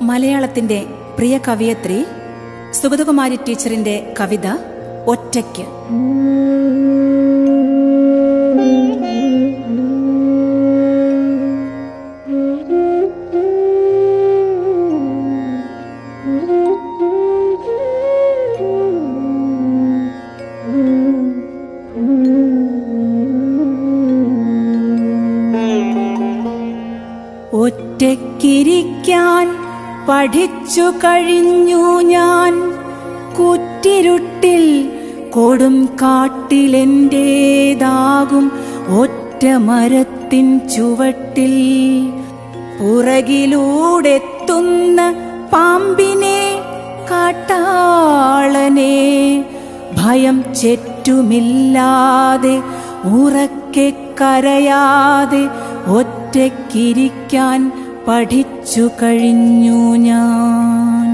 മലയാളത്തിന്റെ പ്രിയ കവിയത്രി സുഗതകുമാരി ടീച്ചറിന്റെ കവിത ഒറ്റയ്ക്ക് ഒറ്റയ്ക്കിരിക്കാൻ പഠിച്ചു കഴിഞ്ഞു ഞാൻ കുറ്റിരുട്ടിൽ കൊടും കാട്ടിലെന്റേതാകും ഒറ്റ മരത്തിൻ ചുവട്ടിൽ പുറകിലൂടെത്തുന്ന പാമ്പിനെ കാട്ടാളനെ ഭയം ചെറ്റുമില്ലാതെ ഉറക്കെ കരയാതെ ഒറ്റയ്ക്കിരിക്കാൻ പഠിച്ചു കഴിഞ്ഞു ഞാൻ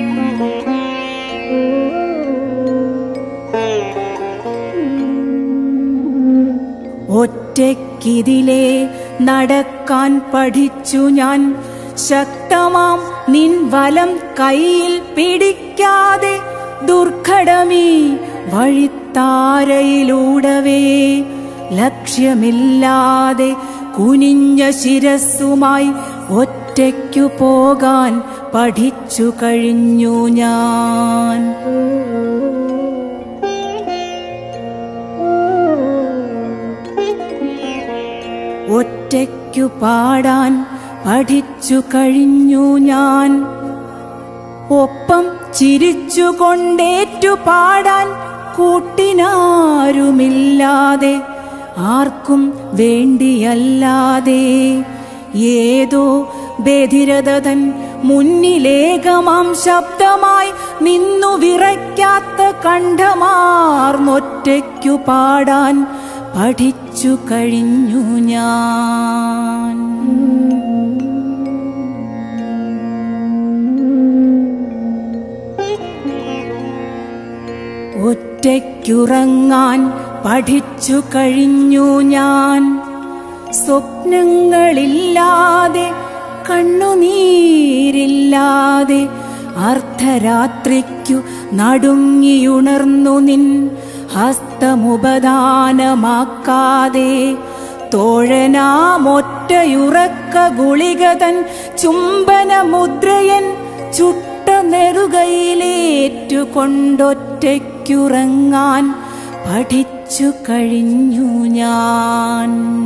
ഒറ്റയ്ക്കിതിലെ നടക്കാൻ പഠിച്ചു ഞാൻ ശക്തമാം നിൻ വലം കയ്യിൽ പിടിക്കാതെ ദുർഘടമീ വഴിത്താരയിലൂടവേ ലക്ഷ്യമില്ലാതെ കുനിഞ്ഞ ശിരസ്സുമായി ഒറ്റയ്ക്കു പോകാൻ പഠിച്ചു കഴിഞ്ഞു ഞാൻ ഒറ്റയ്ക്കു പാടാൻ പഠിച്ചു കഴിഞ്ഞു ഞാൻ ഒപ്പം ചിരിച്ചുകൊണ്ടേറ്റു പാടാൻ കൂട്ടിനാരുമില്ലാതെ ആർക്കും വേണ്ടിയല്ലാതെ ഏതോ ബധിരതൻ മുന്നിലേകമാം ശബ്ദമായി നിന്നു വിറയ്ക്കാത്ത കണ്ഠമാർന്നൊറ്റയ്ക്കു പാടാൻ പഠിച്ചു കഴിഞ്ഞു ഞാൻ ഒറ്റയ്ക്കുറങ്ങാൻ പഠിച്ചു കഴിഞ്ഞു ഞാൻ സ്വപ്നങ്ങളില്ലാതെ കണ്ണുനീരില്ലാതെ അർദ്ധരാത്രിക്കു നടുങ്ങിയുണർന്നു നിൻ ഹസ്തമുപദാനമാക്കാതെ തോഴനാമൊറ്റയുറക്ക ഗുളികതൻ ചുംബന മുദ്രയൻ ചുട്ട നെറുകയിലേറ്റുകൊണ്ടൊറ്റയ്ക്കുറങ്ങാൻ പഠിച്ചു കഴിഞ്ഞു ഞാൻ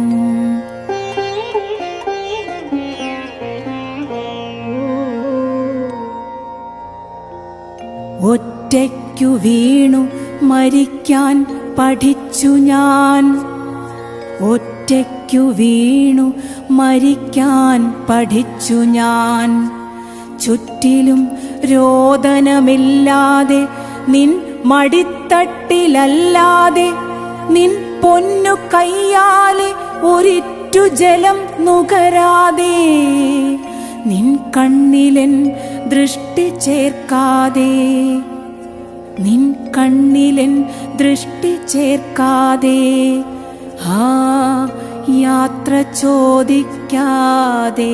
ഒറ്റയ്ക്കു വീണു മരിക്കാൻ പഠിച്ചു ഞാൻ ഒറ്റയ്ക്കു വീണു മരിക്കാൻ പഠിച്ചു ഞാൻ ചുറ്റിലും രോദനമില്ലാതെ നിൻ മടിത്തട്ടിലല്ലാതെ നിൻ പൊന്നു കയ്യാലെ ഒരിറ്റു ജലം നുകരാതെ നിൻ കണ്ണിലൻ ദൃഷ്ടി ചേർക്കാതെ നിൻ കണ്ണിലൻ ദൃഷ്ടി ചേർക്കാതെ ആ യാത്ര ചോദിക്കാതെ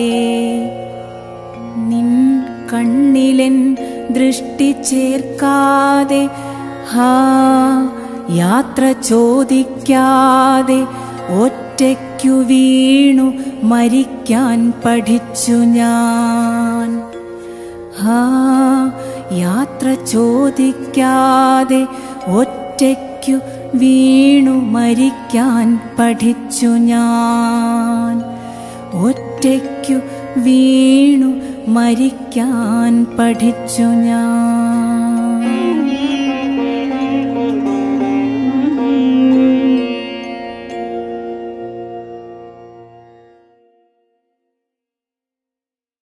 നിൻ കണ്ണിലൻ ദൃഷ്ടി ചേർക്കാതെ ഹാ യാത്ര ചോദിക്കാതെ ഒറ്റയ്ക്കു വീണു മരിക്കാൻ പഠിച്ചു ഞാൻ ഹാ യാത്ര ചോദിക്കാതെ ഒറ്റയ്ക്കു വീണു മരിക്കാൻ പഠിച്ചു ഞാൻ ഒറ്റയ്ക്കു വീണു മരിക്കാൻ പഠിച്ചു ഞാൻ